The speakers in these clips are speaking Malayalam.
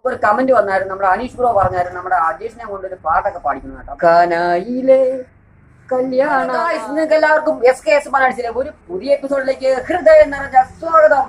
ഒരു കമന്റ് വന്നായിരുന്നു നമ്മുടെ അനീഷ് ബ്രോ പറഞ്ഞായിരുന്നു നമ്മുടെ അജീഷിനെ കൊണ്ട് ഒരു പാട്ടൊക്കെ പാടിക്കുന്നു കേട്ടോ കനായിലെ കല്യാണ നിങ്ങൾക്ക് എല്ലാവർക്കും എസ് കെ എസ് മലയാളത്തിലെ ഒരു പുതിയ എപ്പിസോഡിലേക്ക് ഹൃദയം നിറഞ്ഞ സ്വാഗതം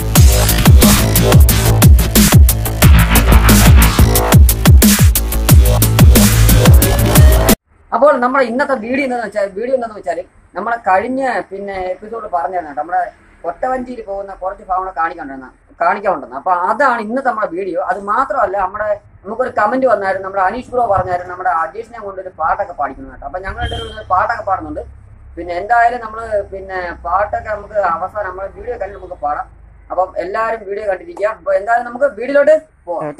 അപ്പോൾ നമ്മുടെ ഇന്നത്തെ വീഡിയോ എന്താണെന്ന് വെച്ചാൽ വീഡിയോ എന്താണെന്ന് വെച്ചാൽ നമ്മളെ കഴിഞ്ഞ പിന്നെ എപ്പിസോഡ് പറഞ്ഞായിരുന്നു കേട്ടോ നമ്മുടെ ഒറ്റവഞ്ചിയിൽ പോകുന്ന കുറച്ച് ഭാഗങ്ങൾ കാണിക്കണ്ടെന്ന് കാണിക്കാറുണ്ടെന്ന് അപ്പൊ അതാണ് ഇന്നത്തെ നമ്മുടെ വീഡിയോ അത് മാത്രമല്ല നമ്മുടെ നമുക്കൊരു കമന്റ് വന്നായിരുന്നു നമ്മുടെ അനീഷ് ബ്രോ പറഞ്ഞായിരുന്നു നമ്മുടെ അജീഷിനെ കൊണ്ട് ഒരു പാട്ടൊക്കെ പാടിക്കുന്നു കേട്ടോ അപ്പൊ ഞങ്ങൾ രണ്ടുപേരും ഒരു പാട്ടൊക്കെ പാടുന്നുണ്ട് പിന്നെ എന്തായാലും നമ്മൾ പിന്നെ പാട്ടൊക്കെ നമുക്ക് അവസാനം നമ്മുടെ വീഡിയോ കണ്ട് നമുക്ക് പാടാം അപ്പം എല്ലാവരും വീഡിയോ കണ്ടിരിക്കുക അപ്പൊ എന്തായാലും നമുക്ക് വീഡിയോയിലോട്ട് പോവാം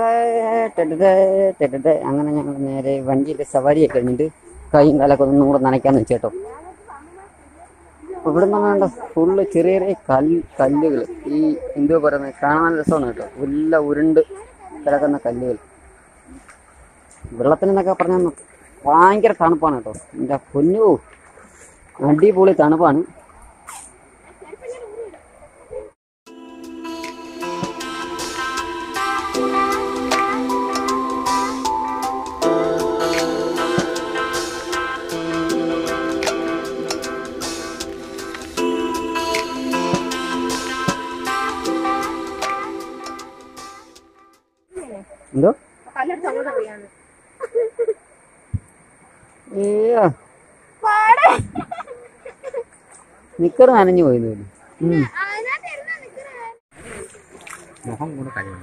അങ്ങനെ ഞങ്ങൾ നേരെ വണ്ടിയിലെ സവാരിയൊക്കെ കഴിഞ്ഞിട്ട് കൈയും കാലൊക്കെ ഒന്നും കൂടെ നനയ്ക്കാന്ന് വെച്ചേട്ടോ ഇവിടെ നിന്നാണ്ട് ഫുള്ള് ചെറിയ ചെറിയ കല്ല് കല്ലുകൾ ഈ എന്തോ പറയുന്നത് കാണാൻ രസമാണ് കേട്ടോ എല്ലാം ഉരുണ്ട് കിടക്കുന്ന കല്ലുകൾ വെള്ളത്തിനെന്നൊക്കെ പറഞ്ഞാൽ ഭയങ്കര തണുപ്പാണ് കേട്ടോ എൻ്റെ പൊന്നു അടിപൊളി തണുപ്പാണ് എന്തോ ഏയ്യോ. നിക്കറ് നനഞ്ഞു പോയത് മുഖം കൂടെ കഴിയണം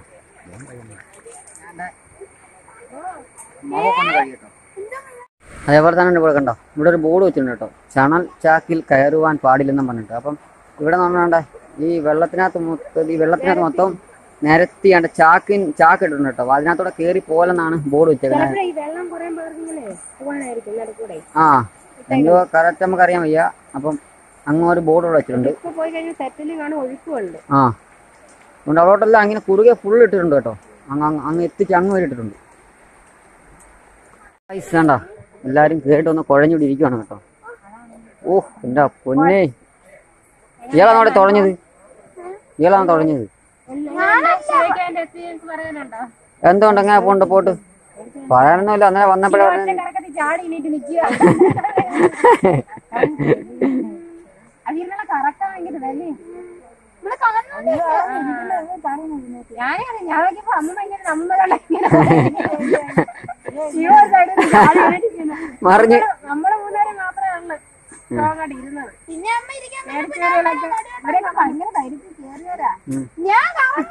അതേപോലെ തന്നെ ഇവിടെ കണ്ടോ ഇവിടെ ഒരു ബോർഡ് വെച്ചിട്ടുണ്ട് കേട്ടോ ചണൽ ചാക്കിൽ കയറുവാൻ പാടില്ലെന്നും പറഞ്ഞിട്ട് അപ്പം ഇവിടെ നമ്മളുണ്ട് ഈ വെള്ളത്തിനകത്ത് മൊത്തം ഈ വെള്ളത്തിനകത്ത് മൊത്തം നിരത്തിയാണ്ട് ചാക്കിൻ ചാക്ക് ഇട്ടിട്ടുണ്ട് കേട്ടോ അതിനകത്തൂടെ കയറി പോലെന്നാണ് ബോർഡ് വെച്ചേക്കുന്നത് ഈ വെള്ളം കുറേ പേർക്കിങ്ങനെ പോകാനായിരിക്കും നടുക്കൂടെ ആ എന്തോ കറക്റ്റ് നമുക്ക് അറിയാൻ വയ്യ അപ്പം അങ്ങ് ഒരു ബോർഡ് ഇവിടെ വെച്ചിട്ടുണ്ട് ഇപ്പൊ പോയി കഴിഞ്ഞാൽ സെറ്റിലും കാണും ഒഴുക്കുമുണ്ട് ആ അതുകൊണ്ട് അവിടോട്ടെല്ലാം അങ്ങനെ കുറുകെ ഫുൾ ഇട്ടിട്ടുണ്ട് കേട്ടോ അങ്ങ് അങ്ങ് അങ്ങ് എത്തിച്ച് അങ്ങ് വരെ ഇട്ടിട്ടുണ്ട് പൈസ വേണ്ട എല്ലാരും കേട്ടൊന്ന് കുഴഞ്ഞൂടി ഇരിക്കുവാണ് കേട്ടോ ഓ എന്റെ പൊന്നേ ഇയാളാണ് അവിടെ തുടങ്ങിയത് ഇയാളാണ് തുടങ്ങിയത് പറയാനുണ്ടോ എന്തുകൊണ്ട് അങ്ങനെ പോണ്ട് പോട്ട് പറയാനൊന്നുമില്ല അന്നേരം വന്നപ്പോഴേ പറഞ്ഞു കറക്കത്തി ചാടി എണീറ്റ് നിൽക്കുക അത് ഇന്നലെ കറക്കാൻ ഭയങ്കര ഇതല്ലേ ഞാനേ ഞാൻ നോക്കിയപ്പോ അമ്മ ഭയങ്കര നമ്മളുള്ള മറിഞ്ഞ് നമ്മള് മൂന്നുപേരും മാത്രമേ ഉള്ളു സ്ട്രോങ് ആയിട്ട് ഇരുന്നത് പിന്നെ അമ്മ ഇവരൊക്കെ ഭയങ്കര ധൈര്യത്തിൽ കയറിയവരാ ഉം. ഞാൻ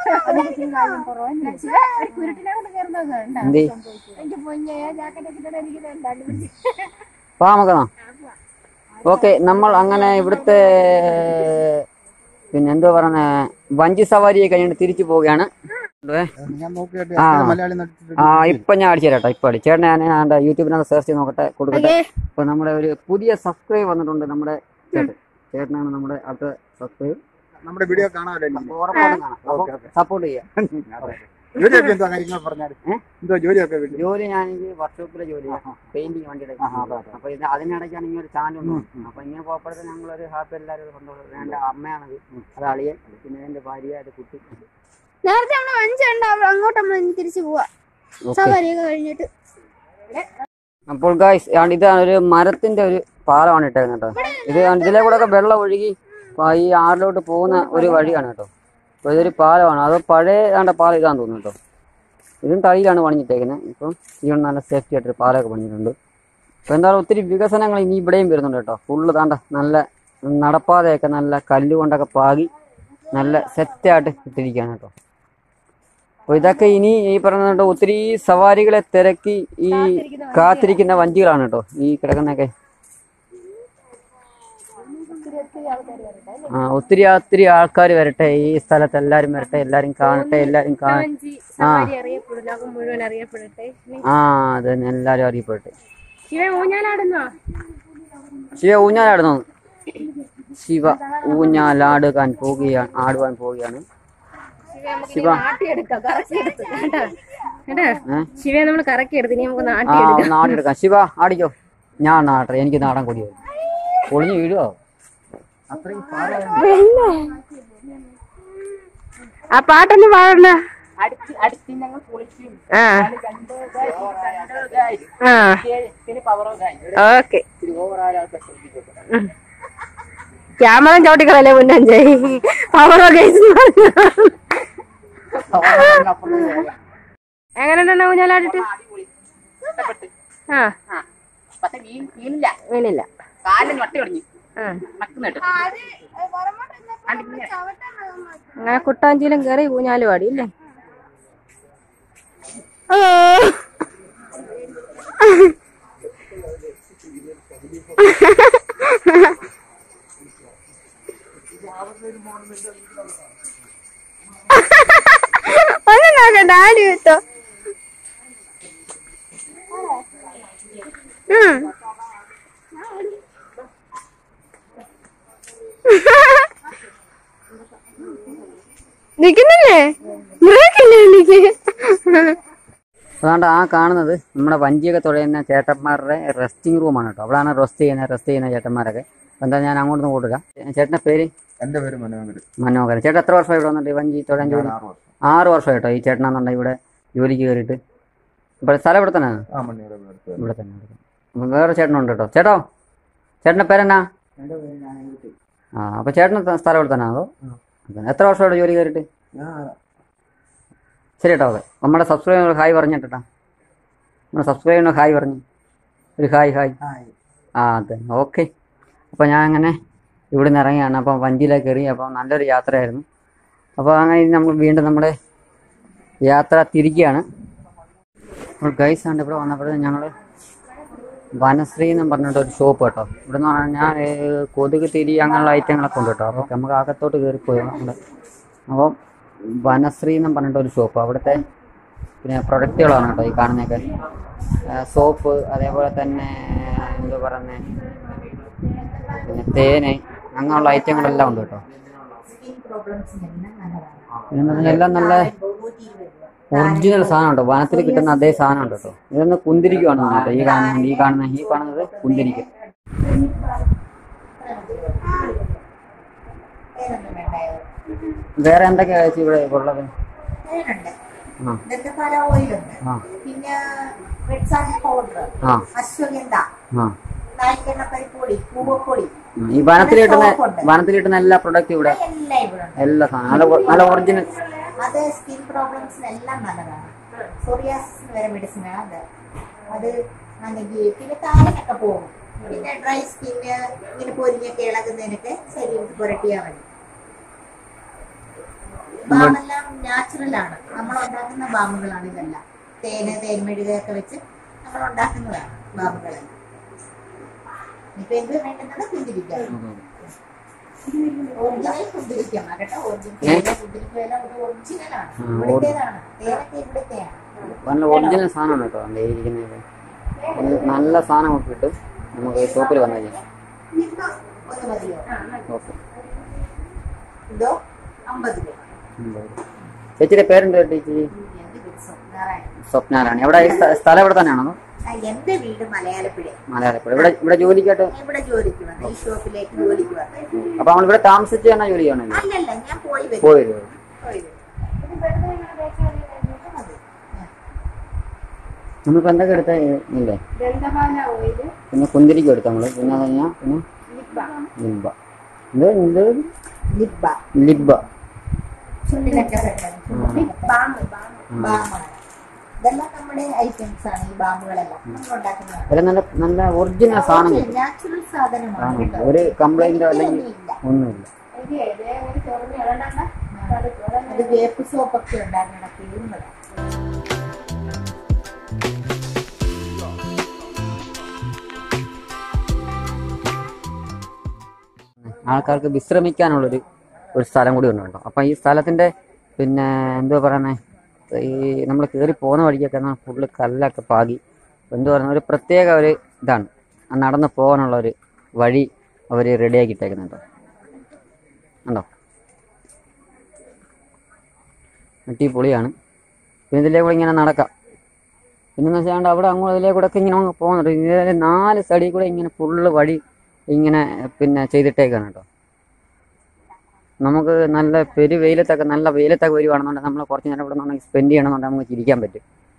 ഒരു കുരുട്ടിനെ കൊണ്ട് കയറുന്നത് കണ്ടോ? എന്തേ എനിക്ക് പൊന്നെ ജാക്കറ്റ് ഇട്ടിട്ട് എനിക്ക് കണ്ടുപിടിച്ച് വാ നമുക്കെന്നാ ഓക്കെ നമ്മൾ അങ്ങനെ ഇവിടുത്തെ പിന്നെ എന്തോ പറയുന്ന വഞ്ചി സവാരിയെ കഴിഞ്ഞിട്ട് തിരിച്ചു പോവുകയാണ് ഏ? ഞാൻ നോക്കിയിട്ട് ആ. മലയാളി നടിച്ചിട്ട് ആ ഇപ്പൊ ഞാൻ അടിച്ചു തരാട്ടോ ഇപ്പൊ അടിച്ചു ചേട്ടൻ ഞാൻ ഞാൻ യൂട്യൂബിനകത്ത് സെർച്ച് ചെയ്ത് നോക്കട്ടെ കൊടുക്കട്ടെ ഇപ്പൊ നമ്മുടെ ഒരു പുതിയ സബ്സ്ക്രൈബ് വന്നിട്ടുണ്ട് നമ്മുടെ ചേട്ടൻ ചേട്ടനാണ് നമ്മുടെ അടുത്ത സബ്സ്ക്രൈബ് നമ്മുടെ വീഡിയോ കാണാമല്ലോ എനിക്ക്. ഉറപ്പായിട്ടും കാണാം ഓക്കെ, ഓക്കെ. സപ്പോർട്ട് ചെയ്യാം ജോലിയൊക്കെ എന്തോ കാര്യങ്ങൾ പറഞ്ഞാൽ ഏ? എന്തോ ജോലിയൊക്കെ വീട്ടിൽ ജോലി ഞാൻ വർക്ക്ഷോപ്പിലെ ജോലി പെയിന്റിങ് വണ്ടിയുടെ ആഹാ, അതെ, അതെ. അപ്പൊ ഇത് അതിനിടയ്ക്കാണ് ഇങ്ങനെ ഒരു ചാനൽ ഉണ്ട് അപ്പൊ ഇങ്ങനെ പോയപ്പോഴത്തെ ഞങ്ങളൊരു ഹാപ്പി എല്ലാവരും സന്തോഷം എന്റെ അമ്മയാണത് അത് അളിയൻ പിന്നെ എന്റെ ഭാര്യ അത് കുട്ടി നേരത്തെ നമ്മള് വഞ്ചുണ്ട് അവിടെ അങ്ങോട്ട് നമ്മൾ തിരിച്ചു പോവാ ഓക്കെ സവാരിയൊക്കെ കഴിഞ്ഞിട്ട് അപ്പോൾ ഗായ്സ് ഇതാണ് ഒരു മരത്തിന്റെ ഒരു പാലമാണ് ഇട്ടേക്കുന്നത് കേട്ടോ ഇത് കണ്ട് ഇതിലെ കൂടെ ഒക്കെ വെള്ളം ഒഴുകി പ- ഈ ആറിലോട്ട് പോകുന്ന ഒരു വഴിയാണ് കേട്ടോ അപ്പോൾ ഇതൊരു പാലമാണ് അത് പഴയ ആണ്ട പാലം ഇതാന്ന് തോന്നുന്നു കേട്ടോ ഇതും തൈയിലാണ് പണിഞ്ഞിട്ടേക്കുന്നത് ഇപ്പം ഇവിടെ നല്ല സേഫ്റ്റി ആയിട്ടൊരു പാലമൊക്കെ പണിഞ്ഞിട്ടുണ്ട് അപ്പോൾ എന്തായാലും ഒത്തിരി വികസനങ്ങൾ ഇനി ഇവിടെയും വരുന്നുണ്ട് കേട്ടോ ഫുള്ള് താണ്ട നല്ല നടപ്പാതയൊക്കെ നല്ല കല്ലുകൊണ്ടൊക്കെ പാകി നല്ല സെറ്റായിട്ട് ഇട്ടിരിക്കുകയാണ് കേട്ടോ അപ്പോൾ ഇതൊക്കെ ഇനി ഈ പറഞ്ഞ ഒത്തിരി സവാരികളെ തിരക്കി ഈ കാത്തിരിക്കുന്ന വഞ്ചികളാണ് കേട്ടോ ഈ കിടക്കുന്നൊക്കെ ആ ഒത്തിരി ഒത്തിരി ആൾക്കാർ വരട്ടെ ഈ സ്ഥലത്ത് എല്ലാരും വരട്ടെ എല്ലാരും കാണട്ടെ എല്ലാരും കാണ വഞ്ചി സവാരി അറിയപ്പെടും ലോകം മുഴുവൻ അറിയപ്പെടട്ടെ ആ അത് തന്നെ എല്ലാരും അറിയപ്പെടട്ടെ ശിവ ഊഞ്ഞാലാടുന്നോ ശിവ ഊഞ്ഞാലാടുന്നു ശിവ ഊഞ്ഞാലാടുകാൻ പോവുകയാണ് ആടുവാൻ പോവുകയാണ് ശിവ നാട്ടിയെടുക്കാം കറക്കി എടുത്ത് കേട്ടോ കേട്ടോ ഏ? ശിവയെ നമ്മൾ കറക്കി എടുത്ത് ഇനി നമുക്ക് നാട്ടി ആ നാടെടുക്കാം ശിവ ആടിക്കോ ഞാൻ നാട്ടെ എനിക്ക് നാടൻ കൊടിയോ പൊളിഞ്ഞു വീഴുവോ അത്രയും പാടാണ് ആ പാട്ടൊന്ന് പാടണ്ട അടുത്ത് അടുത്ത് ഞങ്ങൾ കുളിക്കും ആ അത് കണ്ട് guys, കണ്ട് guys. ആ പിന്നെ പവറോ guys. ഓക്കെ ഇത്തിരി ഓവറായ ആൾക്കാർ ശ്രദ്ധിച്ചോട്ടെ. ക്യാമറ ചവിട്ടിക്കളല്ലേ മുന്നഞ്ചായി അവരോ കേസ് എങ്ങനെയുണ്ടെന്നാ ഊഞ്ഞാലാടിട്ട് അടിപൊളി. ഇഷ്ടപ്പെട്ട്. ആ ആ. പക്ഷെ വീൺ വീണില്ല വീണില്ല കാലിന് വട്ടി തുടങ്ങി ആ നക്കുന്നിട്ട് അങ്ങനെ കുട്ടാഞ്ചിയിലും കയറി ഊഞ്ഞാലും ആടി ഇല്ലേ ഒന്നും നോക്കണ്ട ആടി വെച്ചോ ഉം നിക്കുന്നില്ലേ ബ്രേക്കില്ലേ എനിക്ക് അതുകൊണ്ട് ആ കാണുന്നത് നമ്മുടെ വഞ്ചിയൊക്കെ തുഴയുന്ന ചേട്ടന്മാരുടെ റെസ്റ്റിംഗ് റൂമാണ് കേട്ടോ അവിടെയാണ് റെസ്റ്റ് ചെയ്യുന്ന റെസ്റ്റ് ചെയ്യുന്ന ചേട്ടന്മാരൊക്കെ അപ്പോൾ എന്താ ഞാൻ അങ്ങോട്ടൊന്ന് കൂട്ടില്ല ചേട്ടൻ്റെ പേര് എന്റെ പേര് മനോഹരൻ മനോഹരൻ ചേട്ടൻ എത്ര വർഷമായി ഇവിടെ വന്നിട്ട് ഈ വഞ്ചി തുഴയാൻ ജോലി ആറ് വർഷം ആറ് വർഷം കേട്ടോ ഈ ചേട്ടനാന്നുണ്ടെങ്കിൽ ഇവിടെ ജോലിക്ക് കയറിയിട്ട് ഇവിടെ സ്ഥലം ഇവിടെ തന്നെയാണ് ആ മണ്ണിയുടെ അടുത്ത് ഇവിടെ തന്നെ ഇവിടെ തന്നെ. അപ്പം വേറെ ചേട്ടനുണ്ട് കേട്ടോ ചേട്ടോ ചേട്ടൻ്റെ പേരെന്നാ എന്റെ പേര് ഞാൻ ആ അപ്പോൾ ചേട്ടന് ത- സ്ഥലം ഇവിടെ തന്നെ അതോ അതെ. എത്ര വർഷം ഇവിടെ ജോലി കയറിയിട്ട് ഞാൻ ശരി കേട്ടോ ഓക്കെ നമ്മുടെ സബ്സ്ക്രൈബർ ഹായ് പറഞ്ഞിട്ടാ നമ്മുടെ സബ്സ്ക്രൈബറിന് ഹായ് പറഞ്ഞു ഒരു ഹായ് ഹായ് ആ അതെ ഓക്കെ അപ്പോൾ ഞാൻ അങ്ങനെ ഇവിടെ നിന്ന് ഇറങ്ങിയാണ് അപ്പം വഞ്ചിയിലേക്ക് കയറി അപ്പം നല്ലൊരു യാത്രയായിരുന്നു അപ്പോൾ അങ്ങനെ ഇനി നമ്മൾ വീണ്ടും നമ്മുടെ യാത്ര തിരിക്കുകയാണ് അപ്പോൾ ഗൈസ് ആണ് ഇവിടെ വന്നപ്പോൾ ഞങ്ങൾ വനശ്രീ എന്ന് പറഞ്ഞിട്ട് ഒരു ഷോപ്പ് കേട്ടോ ഇവിടെ നിന്ന് പറഞ്ഞാൽ കൊതുക് തിരി അങ്ങനെയുള്ള ഐറ്റങ്ങളൊക്കെ ഉണ്ട് കേട്ടോ അപ്പോൾ നമുക്ക് അകത്തോട്ട് കയറിപ്പോയി നമ്മുടെ അപ്പം വനശ്രീ എന്ന് പറഞ്ഞിട്ട് ഒരു ഷോപ്പ് അവിടുത്തെ പിന്നെ പ്രൊഡക്റ്റുകളാണ് കേട്ടോ ഈ കാണുന്നതൊക്കെ സോപ്പ് അതേപോലെ തന്നെ എന്താ പറയുന്നത് പിന്നെ തേന് അങ്ങനെയുള്ള ഐറ്റങ്ങളെല്ലാം ഉണ്ട് കേട്ടോ പിന്നെ എന്ന് പറഞ്ഞാൽ എല്ലാം നല്ല ഒറിജിനൽ സാധനം ഉണ്ടോ വനത്തിൽ കിട്ടുന്ന അതേ സാധനം ഉണ്ട് കേട്ടോ ഇതൊന്ന് കുന്തിരിക്കുവാണ് കേട്ടോ ഈ കാണുന്നത് ഈ കാണുന്ന ഈ കാണുന്നത് കുന്തിരിക്ക വേറെ എന്തൊക്കെയാ ചേച്ചി ഇവിടെ ഉള്ളത് തേനുണ്ട് ആ ദന്തപാല ഓയിലുണ്ട് ആ പിന്നെ വെഡ്സാൻഡ് പൗഡർ ആ അശ്വഗന്ധ ആ നായ്ക്കെണ്ണ പരിപ്പൊടി പൂവപ്പൊടി ഉം. ഈ വനത്തിൽ കിട്ടുന്ന വനത്തിൽ കിട്ടുന്ന എല്ലാ പ്രൊഡക്റ്റും ഇവിടെ എല്ലാം ഇവിടെ ഉണ്ട് എല്ലാ സാധനം നല്ല ഒ- നല്ല ഒറിജിനൽ അത് സ്കിൻ പ്രോബ്ലംസിനെല്ലാം നല്ലതാണ് സോറിയാസിന് വരെ മെഡിസിനാണ് അത് അത് ആണെങ്കിൽ പിന്നെ താരനൊക്കെ പോകും പിന്നെ ഡ്രൈ സ്കിന്ന് ഇങ്ങനെ പൊരിഞ്ഞൊക്കെ ഇളകുന്നതിനൊക്കെ ശരീരത്തിൽ പുരട്ടിയാൽ മതി ബാമെല്ലാം നാച്ചുറൽ ആണ് നമ്മൾ ഉണ്ടാക്കുന്ന ബാമുകളാണ് ഇതെല്ലാം തേന് തേൻമെഴുകൊക്കെ വെച്ച് നമ്മൾ ഉണ്ടാക്കുന്നതാണ് ബാമുകളെല്ലാം ഇപ്പൊ എന്ത് വേണ്ടുന്നത് കുന്തിരിക്കാം ഒറിജിനൽ കുന്തിരിക്കാം കേട്ടോ ഒറിജിനൽ കുന്തിരിക്കയെല്ലാം ഒരു ഒറിജിനലാണ് ഇവിടുത്തേതാണ് തേനൊക്കെ ഇവിടുത്തെയാണ് നല്ല ഒറിജിനൽ സാധനമാണ് കേട്ടോ ദേ ഇരിക്കുന്നത് ഇത് നല്ല സാധനം നമുക്ക് കിട്ടും നമുക്ക് ഈ ഷോപ്പിൽ വന്നു കഴിഞ്ഞാൽ ഇപ്പൊ ഒന്ന് മതിയോ ഓക്കെ ഇതോ അമ്പത് രൂപ ചേച്ചിയുടെ പേരെന്ത് ചേച്ചി എന്റെ ദിവസം നാരായണൻ സ്വപ്നാരാണി എവിടെ ഈ സ്ഥ- സ്ഥലം ഇവിടെ തന്നെയാണോ ആ, എന്റെ വീട് മലയാളപ്പുഴ മലയാളപ്പുഴ ഇവിടെ ഇവിടെ ജോലിക്കായിട്ട് ഇവിടെ ജോലിക്ക് വന്നു ഈ ഷോപ്പിലേക്ക് ജോലിക്ക് വന്നു അപ്പൊ നമ്മൾ ഇവിടെ താമസിച്ച് തന്നെ ജോലി ചെയ്യണല്ലോ അല്ലല്ല ഞാൻ പോയി വരും പോയി വരും പോയി വരും ഇത് വെറുതെ ഇങ്ങനെ ബേക്കറി കഴിഞ്ഞിട്ട് മതി ആ. നമ്മളിപ്പോ എന്തൊക്കെ എടുത്ത ഇല്ലേ ദന്തപാല ഓയില് പിന്നെ കുന്തിരിക്കും എടുത്ത നമ്മള് പിന്നെ അത് കഴിഞ്ഞാൽ പിന്നെ ലിബ ഇത് ഇത് ലിപ് ബാം ലിബ ചുണ്ടിലൊക്കെ പെട്ടെന്ന് ബാം ബാമാണ് ഇതെല്ലാം നമ്മുടെ ഐറ്റംസ് ആണ് ഈ ബാമുകളെല്ലാം നമ്മൾ ഉണ്ടാക്കുന്നതാണ് എല്ലാം നല്ല നല്ല ഒറിജിനൽ സാധനം കിട്ടും നാച്ചുറൽ സാധനമാണ് സാധനം കേട്ടോ ഒരു കംപ്ലൈന്റോ അല്ലെങ്കിൽ ഒന്നുമില്ല ഒന്നുമില്ല അത് വേപ്പ് സോപ്പൊക്കെ ഉണ്ടാക്കുന്ന തീർന്നതാണ് ആൾക്കാർക്ക് വിശ്രമിക്കാനുള്ളൊരു ഒരു സ്ഥലം കൂടി ഉണ്ട് കേട്ടോ അപ്പം ഈ സ്ഥലത്തിൻ്റെ പിന്നെ എന്തുവാ പറയുന്നത് ഈ നമ്മൾ കയറി പോകുന്ന വഴിക്കൊക്കെ ഫുള്ള് കല്ലൊക്കെ പാകി എന്തു പറയുന്ന ഒരു പ്രത്യേക ഒരു ഇതാണ് ആ നടന്ന് പോകാനുള്ള ഒരു വഴി അവർ റെഡിയാക്കി ഇട്ടേക്കുന്നുണ്ട് ഉണ്ടോ അടിപൊളിയാണ് പിന്നെ ഇതിലേ കൂടെ ഇങ്ങനെ നടക്കാം പിന്നെന്ന് വെച്ചാൽ അവിടെ അങ്ങോട്ട് ഇതിലേ കൂടെ ഒക്കെ ഇങ്ങനെ അങ്ങ് പോകുന്നുണ്ട് ഇതിലെ നാല് സൈഡിൽ കൂടെ ഇങ്ങനെ ഫുള്ള് വഴി ഇങ്ങനെ പിന്നെ ചെയ്തിട്ടേക്കാണ് കേട്ടോ നമുക്ക് നല്ല പെരു വെയിലത്തൊക്കെ നല്ല വെയിലത്തൊക്കെ വരുവാണെന്നുണ്ടെങ്കിൽ നമ്മൾ കുറച്ച് നേരം ഇവിടെ നിന്നുണ്ടെങ്കിൽ സ്പെൻഡ് ചെയ്യണമെന്നുണ്ടെങ്കിൽ നമുക്ക് ചിരിക്കാൻ പറ്റും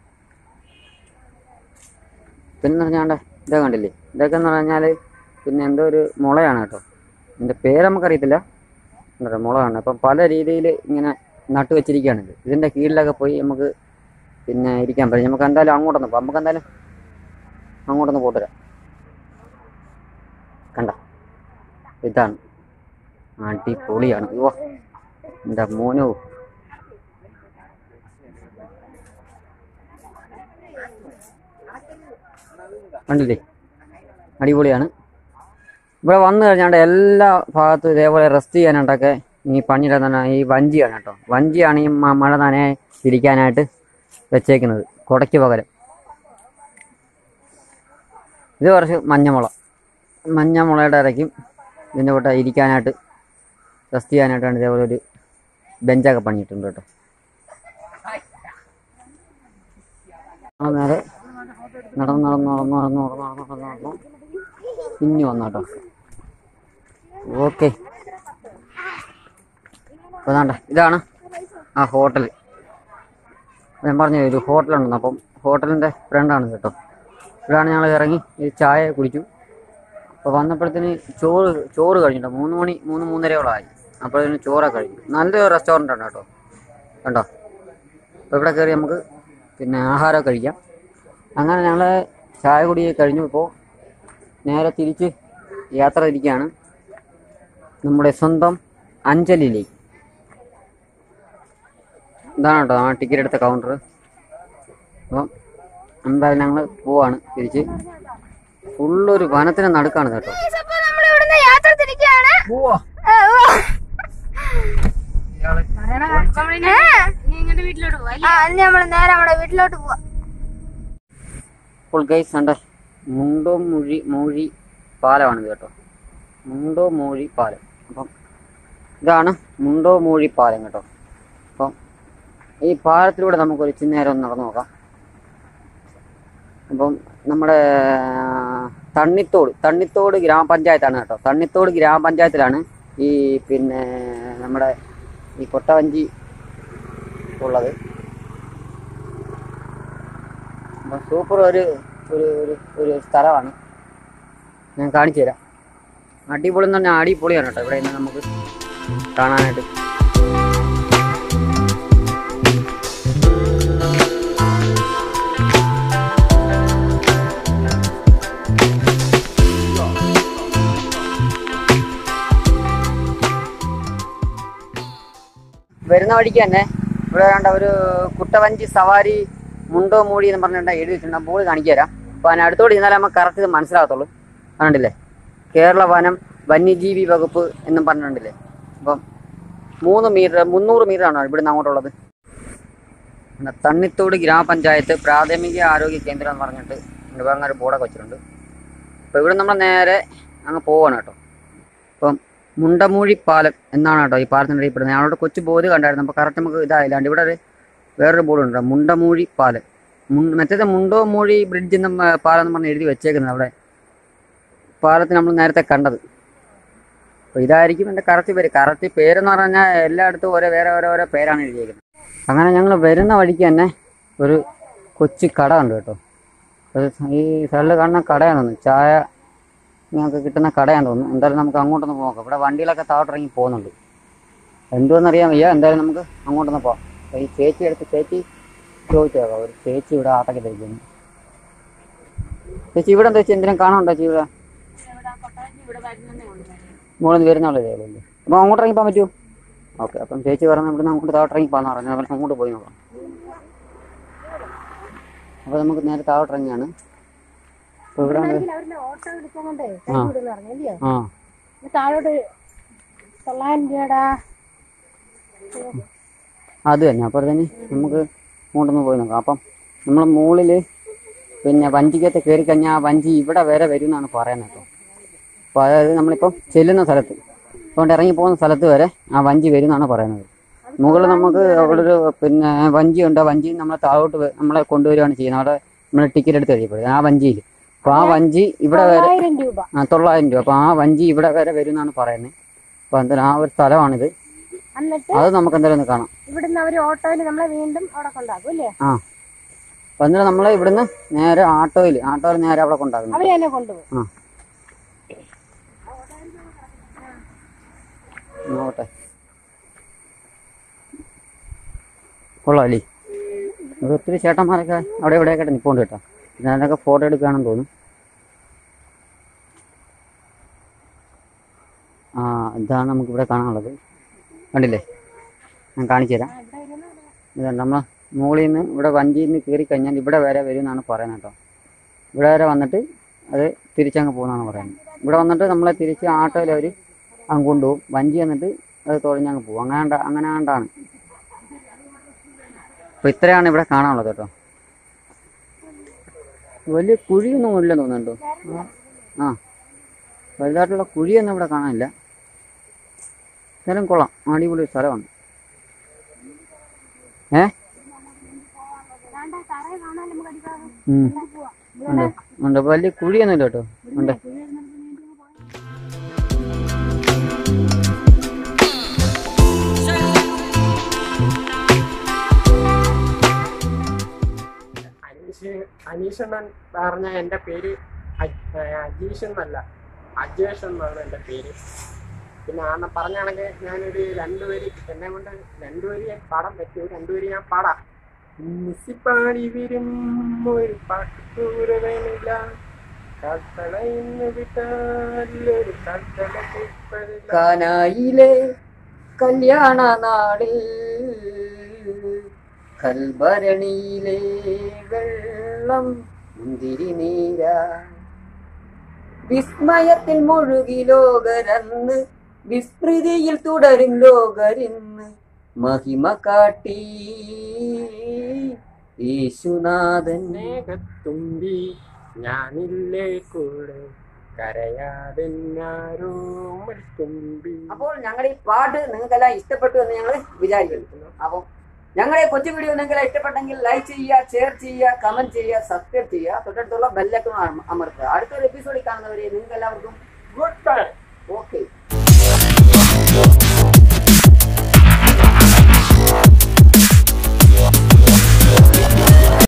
പിന്നെ പറഞ്ഞാണ്ട് ഇതൊക്കെ കണ്ടില്ലേ ഇതൊക്കെ എന്ന് പറഞ്ഞാൽ പിന്നെ എന്തോ ഒരു മുളയാണ് കേട്ടോ ഇതിൻ്റെ പേര് നമുക്കറിയത്തില്ല എന്താ പറയുക മുളകാണ് അപ്പം പല രീതിയിൽ ഇങ്ങനെ നട്ടു വെച്ചിരിക്കുകയാണ് ഇത് ഇതിൻ്റെ കീഴിലൊക്കെ പോയി നമുക്ക് പിന്നെ ഇരിക്കാൻ പറ്റും നമുക്ക് എന്തായാലും അങ്ങോട്ടൊന്ന് പോകാം നമുക്ക് എന്തായാലും അങ്ങോട്ടൊന്ന് പോയിട്ട് വരാം കണ്ട ഇതാണ് അടിപൊളിയാണ് ഓ എൻ്റെ മോനോ കണ്ടില്ലേ അടിപൊളിയാണ് ഇവിടെ വന്നു കഴിഞ്ഞാണ്ട് എല്ലാ ഭാഗത്തും ഇതേപോലെ റെസ്റ്റ് ചെയ്യാനായിട്ടൊക്കെ ഈ പണിയുടെ തന്നെ ഈ വഞ്ചിയാണ് കേട്ടോ വഞ്ചിയാണ് ഈ മ- മഴ നനയെ ഇരിക്കാനായിട്ട് വെച്ചേക്കുന്നത് കുടയ്ക്ക് പകരം ഇത് കുറച്ച് മഞ്ഞമുള മഞ്ഞമുളയുടെ ഇടയ്ക്കും ഇതിൻ്റെ കൂടെ ഇരിക്കാനായിട്ട് റെസ്റ്റ് ചെയ്യാനായിട്ടാണ് ഇതേപോലെ ഒരു ബെഞ്ചൊക്കെ പണിയിട്ടുണ്ട് കേട്ടോ ആ നേരെ നടന്ന് നടന്ന് നടന്ന് നടന്ന് നടന്ന് നടന്ന് നടന്ന് നടന്നു ഇനി വന്നു കേട്ടോ ഓക്കെ അപ്പോൾ ഇതാണ്ട ഇതാണ് ആ ഹോട്ടൽ ഞാൻ പറഞ്ഞു ഒരു ഹോട്ടലുണ്ടെന്ന് അപ്പം ഹോട്ടലിൻ്റെ ഫ്രണ്ടാണ് കേട്ടോ ഇവിടെയാണ് ഞങ്ങൾ ഇറങ്ങി ഈ ചായ കുടിച്ചു അപ്പോൾ വന്നപ്പോഴത്തേന് ചോറ് ചോറ് കഴിഞ്ഞിട്ടോ മൂന്ന് മണി മൂന്ന് മൂന്നരയോളമായി അപ്പോഴത്തേന് ചോറൊക്കെ കഴിഞ്ഞു നല്ലൊരു റെസ്റ്റോറൻ്റ് ആണ് കേട്ടോ കണ്ടോ അപ്പോൾ ഇവിടെ കയറി നമുക്ക് പിന്നെ ആഹാരമൊക്കെ കഴിക്കാം അങ്ങനെ ഞങ്ങൾ ചായ കുടി കഴിഞ്ഞു ഇപ്പോൾ നേരെ തിരിച്ച് യാത്ര തിരിക്കുകയാണ് നമ്മുടെ സ്വന്തം അഞ്ചലിലേക്ക് ഇതാണ് കേട്ടോ ആ ടിക്കറ്റ് എടുത്ത കൗണ്ടർ അപ്പം എന്തായാലും ഞങ്ങൾ പോവാണ് തിരിച്ച് ഫുള്ളൊരു വനത്തിന് നടുക്കാണ് കേട്ടോ അപ്പൊ നമ്മൾ ഇവിടുന്ന് യാത്ര തിരിക്കുകയാണ് ആ, ഓ. ഏ? വീട്ടിലോട്ട് പോവാ ആ ഇനി നമ്മൾ നേരെ നമ്മുടെ വീട്ടിലോട്ട് പോവാം ഇപ്പോൾ ഗൈസ് ഉണ്ട് മുണ്ടോ മൊഴി മൂഴി പാലമാണിത് കേട്ടോ മുണ്ടോ മൂഴി പാലം അപ്പം ഇതാണ് മുണ്ടോ മൂഴി പാലം കേട്ടോ അപ്പം ഈ പാലത്തിലൂടെ നമുക്കൊരു ഇച്ചിരി നേരം ഒന്ന് നടന്നു നോക്കാം അപ്പം നമ്മുടെ തണ്ണിത്തോട് തണ്ണിത്തോട് ഗ്രാമപഞ്ചായത്താണ് കേട്ടോ തണ്ണിത്തോട് ഗ്രാമപഞ്ചായത്തിലാണ് ഈ പിന്നെ നമ്മുടെ ഈ കൊട്ടവഞ്ചി ഉള്ളത് അപ്പം സൂപ്പർ ഒരു ഒരു ഒരു ഒരു സ്ഥലമാണ് ഞാൻ കാണിച്ചു തരാം അടിപൊളി എന്ന് പറഞ്ഞാൽ അടിപൊളിയാണ് കേട്ടോ ഇവിടെ നിന്ന് നമുക്ക് കാണാനായിട്ട് വരുന്ന വഴിക്ക് തന്നെ ഇവിടെ വേണ്ട ഒരു കുട്ടവഞ്ചി സവാരി മുണ്ടോ മൂടി എന്ന് പറഞ്ഞിട്ട് എഴുതി വെച്ചിട്ടുണ്ട് ബോർഡ് കാണിച്ചു തരാം അപ്പോൾ അതിന് അടുത്തോട്ട് ചെന്നാലേ നമുക്ക് കറക്റ്റ് ഇത് മനസ്സിലാകത്തുള്ളൂ കണ്ടില്ലേ കേരള വനം വന്യജീവി വകുപ്പ് എന്നും പറഞ്ഞിട്ടുണ്ടല്ലേ അപ്പം മൂന്ന് മീറ്റർ മുന്നൂറ് മീറ്റർ ആണ് ഇവിടുന്ന് അങ്ങോട്ടുള്ളത് പിന്നെ തണ്ണിത്തോട് ഗ്രാമപഞ്ചായത്ത് പ്രാഥമിക ആരോഗ്യ കേന്ദ്രം എന്ന് പറഞ്ഞിട്ട് ഇവിടെ അങ്ങനെ ഒരു ബോർഡൊക്കെ വെച്ചിട്ടുണ്ട് അപ്പോൾ ഇവിടെ നമ്മൾ നേരെ അങ്ങ് പോവാണ് കേട്ടോ അപ്പം മുണ്ടമൂഴി പാലം എന്നാണ് കേട്ടോ ഈ പാലത്തിന് അറിയപ്പെടുന്നത് ഞങ്ങളുടെ കൊച്ചു ബോധി കണ്ടായിരുന്നു അപ്പോൾ കറക്റ്റ് നമുക്ക് ഇതായില്ലാണ്ട് ഇവിടെ ഒരു വേറൊരു ബോർഡ് ഉണ്ട് മുണ്ടമൂഴി പാലം മുണ്ട മറ്റേത് മുണ്ടോ മൂഴി ബ്രിഡ്ജ് എന്നും ആ, പാലം എന്ന് പറഞ്ഞ് എഴുതി വെച്ചേക്കുന്നത് അവിടെ പാലത്തിന് നമ്മൾ നേരത്തെ കണ്ടത് അപ്പോൾ ഇതായിരിക്കും എൻ്റെ കറക്റ്റ് പേര് കറക്റ്റ് പേരെന്ന് പറഞ്ഞാൽ എല്ലായിടത്തും ഓരോ വേറെ ഓരോ ഓരോ പേരാണ് എഴുതിയേക്കുന്നത് അങ്ങനെ ഞങ്ങൾ വരുന്ന വഴിക്ക് തന്നെ ഒരു കൊച്ചു കട ഉണ്ട് കേട്ടോ ഒരു ഈ സൈഡിൽ കാണുന്ന കടയാണെന്ന് തോന്നുന്നു ചായ ഞങ്ങൾക്ക് കിട്ടുന്ന കടയാണെന്ന് തോന്നുന്നു എന്തായാലും നമുക്ക് അങ്ങോട്ടൊന്ന് പോകാം ഇവിടെ വണ്ടികളൊക്കെ താഴോട്ടിറങ്ങി പോകുന്നുണ്ട് എന്തുവെന്നറിയാൻ വയ്യ എന്തായാലും നമുക്ക് അങ്ങോട്ടൊന്ന് പോകാം അപ്പോൾ ഈ ചേച്ചി എടുത്ത് ചേച്ചി ചോദിച്ചു നോക്കാം ഒരു ചേച്ചി ഇവിടെ ആട്ടൊക്കെ ധരിക്കുന്നു ചേച്ചി ഇവിടെ എന്താ ചേച്ചി എന്തിനും കാണാനുണ്ടോ ചേച്ചി ഇവിടെ മുകളിൽ നിന്ന് വരുന്നുള്ള ഇതേപോലെ അപ്പോൾ അങ്ങോട്ട് ഇറങ്ങി പോകാൻ പറ്റുമോ ഓക്കെ അപ്പം ചേച്ചി പറഞ്ഞ ഇവിടുന്ന് അങ്ങോട്ട് താഴോട്ട് ഇറങ്ങി പോകാന്ന് പറഞ്ഞു അപ്പം അങ്ങോട്ട് പോയി നോക്കാം അപ്പോൾ നമുക്ക് നേരെ താഴോട്ട് ഇറങ്ങിയാണ് അപ്പോൾ ഇവിടെ അവരുടെ ഓട്ടോ വിളിച്ചോണ്ടേ ആ. പറഞ്ഞില്ലയോ ആ താഴോട്ട് തൊള്ളായിരം രൂപയുടെ അത് തന്നെ അപ്പോൾ തന്നെ നമുക്ക് അങ്ങോട്ടൊന്ന് പോയി നോക്കാം അപ്പം നമ്മൾ മുകളിൽ പിന്നെ വഞ്ചിക്കകത്ത് കയറി കഴിഞ്ഞാൽ ആ വഞ്ചി ഇവിടെ വരെ വരും എന്നാണ് പറയുന്നത് കേട്ടോ അപ്പോൾ അതായത് നമ്മളിപ്പം ചെല്ലുന്ന സ്ഥലത്ത് അതുകൊണ്ട് ഇറങ്ങി പോകുന്ന സ്ഥലത്ത് വരെ ആ വഞ്ചി വരും എന്നാണ് പറയുന്നത് മുകളിൽ നമുക്ക് അവിടെ ഒരു പിന്നെ വഞ്ചി ഉണ്ട് ആ വഞ്ചി നമ്മളെ താഴോട്ട് വ- നമ്മളെ കൊണ്ടുവരികയാണ് ചെയ്യുന്നത് അവിടെ നമ്മൾ ടിക്കറ്റ് എടുത്ത് കഴിയപ്പെടുന്നത് ആ വഞ്ചിയിൽ അപ്പോൾ ആ വഞ്ചി ഇവിടെ വരെ തൊള്ളായിരം രൂപ ആ തൊള്ളായിരം രൂപ അപ്പോൾ ആ വഞ്ചി ഇവിടെ വരെ വരും എന്നാണ് പറയുന്നത് അപ്പോൾ എന്തായാലും ആ ഒരു സ്ഥലമാണിത് എന്നിട്ട് അത് നമുക്ക് എന്തായാലും ഒന്ന് കാണാം ഇവിടുന്ന് അവര് ഓട്ടോയിൽ നമ്മളെ വീണ്ടും അവിടെ കൊണ്ടാക്കും അല്ലേ ആ അപ്പൊ എന്നിട്ട് നമ്മളെ ഇവിടുന്ന് നേരെ ആട്ടോയിൽ ആട്ടോയിൽ നേരെ അവിടെ കൊണ്ടാക്കുന്നു അവര് തന്നെ കൊണ്ടുപോകും ആ നോക്കട്ടെ കൊള്ളാം ഇവിടെ ഒത്തിരി ചേട്ടന്മാരൊക്കെ അവിടെ ഇവിടെയൊക്കെ നിൽപ്പുണ്ട് കേട്ടോ ഇതിനകത്തൊക്കെ ഫോട്ടോ എടുക്കുകയാണെന്ന് തോന്നുന്നു ആ ഇതാണ് നമുക്ക് ഇവിടെ കാണാനുള്ളത് കണ്ടില്ലേ ഞാൻ കാണിച്ചു തരാം ഇതാണ് നമ്മൾ മുകളിൽ നിന്ന് ഇവിടെ വഞ്ചിയിൽ നിന്ന് കയറി കഴിഞ്ഞാൽ ഇവിടെ വരെ വരും എന്നാണ് പറയുന്നത് കേട്ടോ ഇവിടെ വരെ വന്നിട്ട് അത് തിരിച്ചങ്ങ് പോകുന്നതാണ് പറയുന്നത് ഇവിടെ വന്നിട്ട് നമ്മളെ തിരിച്ച് ആട്ടോയിൽ അവർ അങ്ങ് കൊണ്ടുപോകും വഞ്ചി വന്നിട്ട് അത് തുഴഞ്ഞങ്ങ് പോകും അങ്ങനെ അങ്ങനെ ആണ്ടാണ് അപ്പോൾ ഇത്രയാണ് ഇവിടെ കാണാനുള്ളത് കേട്ടോ വലിയ കുഴിയൊന്നും ഇല്ലെന്ന് തോന്നുന്നുണ്ടോ ആ വലുതായിട്ടുള്ള കുഴിയൊന്നും ഇവിടെ കാണാനില്ല സ്ഥലം കൊള്ളാം അടിപൊളി സ്ഥലമാണ് ഏ ഉം. ഉണ്ട് ഉണ്ട് വലിയ കുഴിയൊന്നും ഇല്ല കേട്ടോ ഉണ്ട് അനീഷ് അനീഷണ്ണൻ പറഞ്ഞ എൻ്റെ പേര് അജ്- ഏ, അജീഷ് എന്നല്ല അജേഷ് എന്നാണ് എൻ്റെ പേര് പിന്നെ ആ പറഞ്ഞാണെങ്കിൽ ഞാനൊരു രണ്ടുപേര് എന്നെ കൊണ്ട് രണ്ടുപേര് ഞാൻ പാടാൻ പറ്റും രണ്ടുപേര് ഞാൻ പാടാം മിസ്സിപ്പാടി വരും ഒരു പാട്ടുകൂരവേനില്ല കത്തളയിന്ന് വിട്ടാലൊരു കത്തള കേൾപ്പതില്ല കാനായിലെ കല്യാണ നാളിൽ കൽഭരണിയിലെ വെള്ളം മുന്തിരി നീര വിസ്മയത്തിൽ മുഴുകി ലോകരന്ന് വിസ്മൃതിയിൽ തുടരും ലോകരിന്ന് മഹിമ കാട്ടി യേശുനാഥൻ സ്നേഹത്തുമ്പി ഞാനില്ലേ കൂടെ കരയാതെന്നാരോ തുമ്പി അപ്പോൾ ഞങ്ങളുടെ ഈ പാട്ട് നിങ്ങൾക്കെല്ലാം ഇഷ്ടപ്പെട്ടു എന്ന് ഞങ്ങൾ വിചാരിക്കുന്നു അപ്പോൾ ഞങ്ങളുടെ ഈ കൊച്ചു വീഡിയോ നിങ്ങൾക്ക് ഇഷ്ടപ്പെട്ടെങ്കിൽ ലൈക്ക് ചെയ്യുക ഷെയർ ചെയ്യുക കമന്റ് ചെയ്യുക സബ്സ്ക്രൈബ് ചെയ്യുക തൊട്ടടുത്തുള്ള ബെല്ലൈക്കൺ അമർത്തുക അടുത്തൊരു എപ്പിസോഡിൽ കാണുന്നവരെ നിങ്ങൾക്ക് എല്ലാവർക്കും ഗുഡ് ബൈ ഓക്കെ